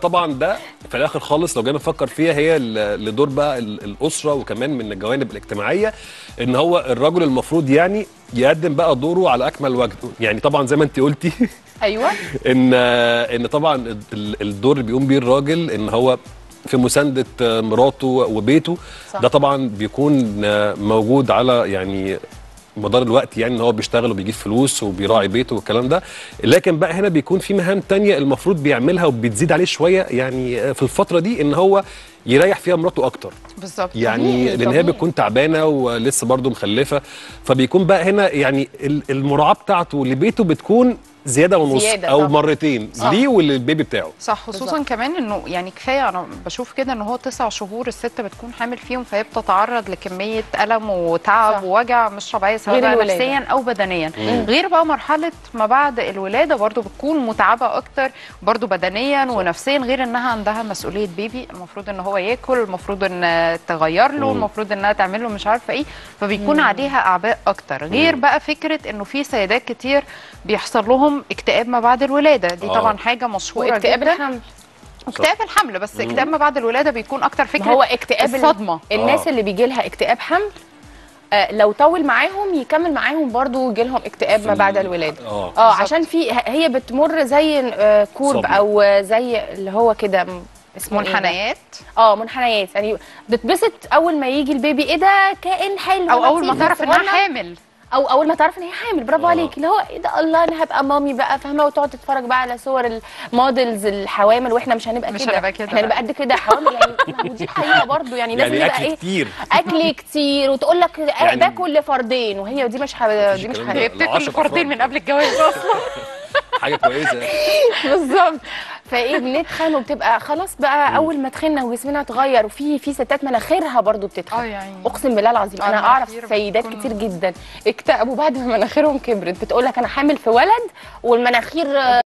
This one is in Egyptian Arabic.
طبعا ده في الاخر خالص لو جينا نفكر فيها هي ل- لدور بقى ال- الاسره وكمان من الجوانب الاجتماعيه ان هو الرجل المفروض يعني يقدم بقى دوره على اكمل وجه يعني طبعا زي ما انت قلتي ايوه ان ان طبعا ال- الدور اللي بيقوم بيه الراجل ان هو في مسانده مراته وبيته صح. ده طبعا بيكون موجود على يعني مدار الوقت يعني ان هو بيشتغل وبيجيب فلوس وبيراعي بيته والكلام ده لكن بقى هنا بيكون في مهام تانية المفروض بيعملها وبتزيد عليه شويه يعني في الفتره دي ان هو يريح فيها مراته اكتر بالظبط يعني طبيعي، لان هي طبيعي. بتكون تعبانه ولسه برضه مخلفه فبيكون بقى هنا يعني ال- المراعاه بتاعته لبيته بتكون زياده ونص زيادة او طبعا. مرتين ليه وللبيبي بتاعه صح خصوصا كمان انه يعني كفايه انا بشوف كده ان هو تسع شهور الست بتكون حامل فيهم فهي بتتعرض لكميه الم وتعب صح. ووجع مش طبيعيه سواء غير بقى الولادة. نفسيا او بدنيا غير بقى مرحله ما بعد الولاده برضو بتكون متعبه اكتر برضو بدنيا ونفسيا غير انها عندها مسؤوليه بيبي المفروض ان هو ياكل المفروض ان تغير له مم. المفروض انها تعمل له مش عارفه ايه فبيكون عليها اعباء اكتر غير بقى فكره انه في سيدات كتير بيحصل لهم اكتئاب ما بعد الولاده دي آه. طبعا حاجه مشهوره واكتئاب جدا الحمل اكتئاب الحمل بس اكتئاب ما بعد الولاده بيكون اكتر فكره ما هو اكتئاب ال- الصدمه الناس آه. اللي بيجي لها اكتئاب حمل آه، لو طول معاهم يكمل معاهم برضو يجي لهم اكتئاب ما في بعد ال- الولاده اه اه بالظبط. عشان في هي بتمر زي آه، كورب صدمة. او آه، زي اللي هو كده م- اسمه إيه ده؟ منحنيات اه منحنيات يعني بتتبسط اول ما يجي البيبي ايه ده كائن حلو او اول ما لطيف تعرف انها صغنن. حامل او اول ما تعرف ان هي حامل برافو آه. عليك اللي هو ايه ده الله انا هبقى مامي بقى فاهمه وتقعد تتفرج بقى على صور المودلز الحوامل واحنا مش هنبقى مش كده هنبقى كده احنا هنبقى قد كده حوامل يعني ما هو دي حقيقه برضو يعني لازم يعني نبقى اكل ايه كتير اكل كتير وتقول لك يعني- باكل لفردين وهي دي مش حاجة دي مش الكلام حاجه ده. هي لو عشر بتاكل فردين أفراد. من قبل الجواز اصلا حاجه كويسه بالظبط فايه بنتخن وبتبقى خلاص بقى اول ما تخنا وجسمنا اتغير وفي في ستات مناخيرها برضو بتتخن اه يعني اقسم بالله العظيم آه، انا اعرف المناخير سيدات بتكون- كتير جدا اكتئبوا بعد ما مناخيرهم كبرت بتقول لك انا حامل في ولد والمناخير آه،